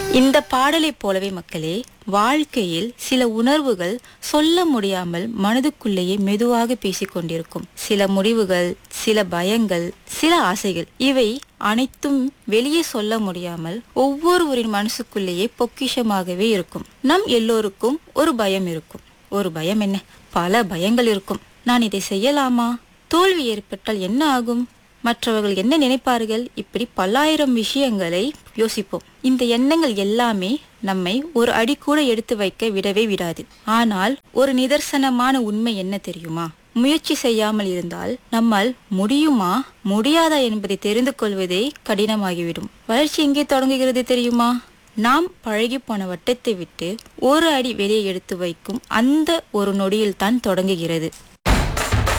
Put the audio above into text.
இந்த பாடலைப் போலவே மக்களே வாழ்க்கையில் சில உணர்வுகள் சொல்ல முடியாமல் மனதுக்குள்ளேயே மெதுவாக பேசிக் கொண்டிருக்கும் சில முடிவுகள் சில பயங்கள் சில ஆசைகள் இவை அனைத்தும் வெளியே சொல்ல முடியாமல் ஒவ்வொருவரின் மனசுக்குள்ளேயே பொக்கிஷமாகவே இருக்கும் நம் எல்லோருக்கும் ஒரு பயம் இருக்கும் ஒரு பயம் என்ன பல பயங்கள் இருக்கும் நான் இதை செய்யலாமா தோல்வி ஏற்பட்டால் என்ன ஆகும் மற்றவர்கள் என்ன நினைப்பார்கள் இப்படி பல்லாயிரம் விஷயங்களை யோசிப்போம் இந்த எண்ணங்கள் எல்லாமே நம்மை ஒரு அடி கூட எடுத்து வைக்க விடவே விடாது ஆனால் ஒரு நிதர்சனமான உண்மை என்ன தெரியுமா முயற்சி செய்யாமல் இருந்தால் நம்மால் முடியுமா முடியாதா என்பதை தெரிந்து கொள்வதே கடினமாகிவிடும் வளர்ச்சி எங்கே தொடங்குகிறது தெரியுமா நாம் பழகி போன வட்டத்தை விட்டு ஒரு அடி வெளியே எடுத்து வைக்கும் அந்த ஒரு நொடியில் தான் தொடங்குகிறது